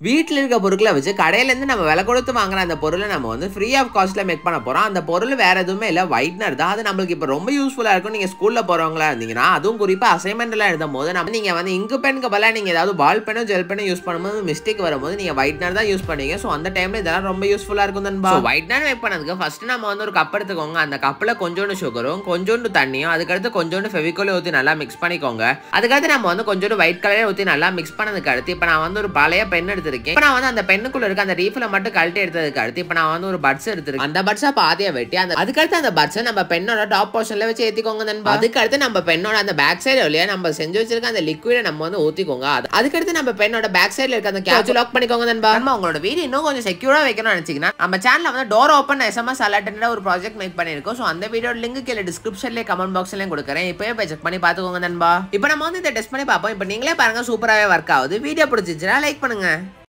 வீட்டில் இருக்க பொருட்களை வச்சு கடையிலேருந்து நம்ம விலை கொடுத்து வாங்குற அந்த பொருளை நம்ம வந்து ஃப்ரீ ஆஃப் காஸ்ட்டில் மேக் பண்ண போகிறோம் அந்த பொருள் வேற எதுவுமே இல்லை ஒயிட்னர் தான் அது நம்மளுக்கு இப்போ ரொம்ப யூஸ்ஃபுல்லாக இருக்கும் நீங்கள் ஸ்கூலில் போகிறவங்களா இருந்தீங்கன்னா அதுவும் குறிப்பாக அசைன்மெண்ட்லாம் எழுதும் போது நம்ம நீங்கள் வந்து இங்கு பெனுக்கு பதிலாக நீங்கள் ஏதாவது பால் பெனோ ஜெல் பெனோ யூஸ் பண்ணும்போது மிஸ்டேக் வரும்போது நீங்கள் ஒயிட்னர் தான் யூஸ் பண்ணீங்க ஸோ அந்த டைமில் இதெல்லாம் ரொம்ப யூஸ்ஃபுல்லாக இருக்கும் நண்பா ஒயிட்னர் மேக் பண்ணதுக்கு ஃபர்ஸ்ட் நம்ம வந்து ஒரு கப் எடுத்துக்கோங்க அந்த கப்பில் கொஞ்சோண்டு சுகரும் கொஞ்சோண்டு தண்ணியும் அதுக்கடுத்து கொஞ்சோண்டு ஃபெவிக்கோலை ஊற்றி நல்லா மிக்ஸ் பண்ணிக்கோங்க அதுக்கடுத்து நம்ம வந்து கொஞ்சோண்டு ஒயிட் கலரே ஊற்றி நல்லா மிக்ஸ் பண்ணதுக்கு அடுத்து இப்போ நான் வந்து ஒரு பழைய பென் எடுத்திருக்கேன் இப்போ நான் வந்து அந்த பெண்ணுக்குள்ள இருக்க அந்த ரீஃபில் மட்டும் கழட்டி எடுத்ததுக்கு அடுத்து இப்போ நான் வந்து ஒரு பட்ஸ் எடுத்திருக்கேன் அந்த பட்ஸை பாதியை வெட்டி அந்த அதுக்கடுத்து அந்த பட்ஸை நம்ம பெண்ணோட டாப் போர்ஷன்ல வச்சு ஏற்றிக்கோங்க நண்பா அதுக்கடுத்து நம்ம பெண்ணோட அந்த பேக் சைடு வழியா நம்ம செஞ்சு வச்சிருக்க அந்த லிக்விடை நம்ம வந்து ஊற்றிக்கோங்க அது அதுக்கடுத்து நம்ம பெண்ணோட பேக் சைடில் இருக்க அந்த கேட்ச் லாக் பண்ணிக்கோங்க நண்பா நம்ம உங்களோட வீடு இன்னும் கொஞ்சம் செக்யூரா வைக்கணும்னு நினைச்சீங்கன்னா நம்ம சேனல்ல வந்து டோர் ஓப்பன் எஸ்எம்எஸ் அலர்ட்ன்ற ஒரு ப்ராஜெக்ட் மேக் பண்ணியிருக்கோம் ஸோ அந்த வீடியோ லிங்க் கீழே டிஸ்கிரிப்ஷன்லேயே கமெண்ட் பாக்ஸ்லயும் கொடுக்குறேன் இப்போயே போய் செக் பண்ணி பார்த்துக்கோங்க நண்பா இப்போ நம்ம வந்து இதை டெஸ்ட் பண்ணி பார்ப்போம் இப்போ நீங்களே பாருங்க சூப்பராகவே ஒர்க் ஆகுது வீடியோ பிடிச்சிச்சுன்னா லைக் பண்ணுங்க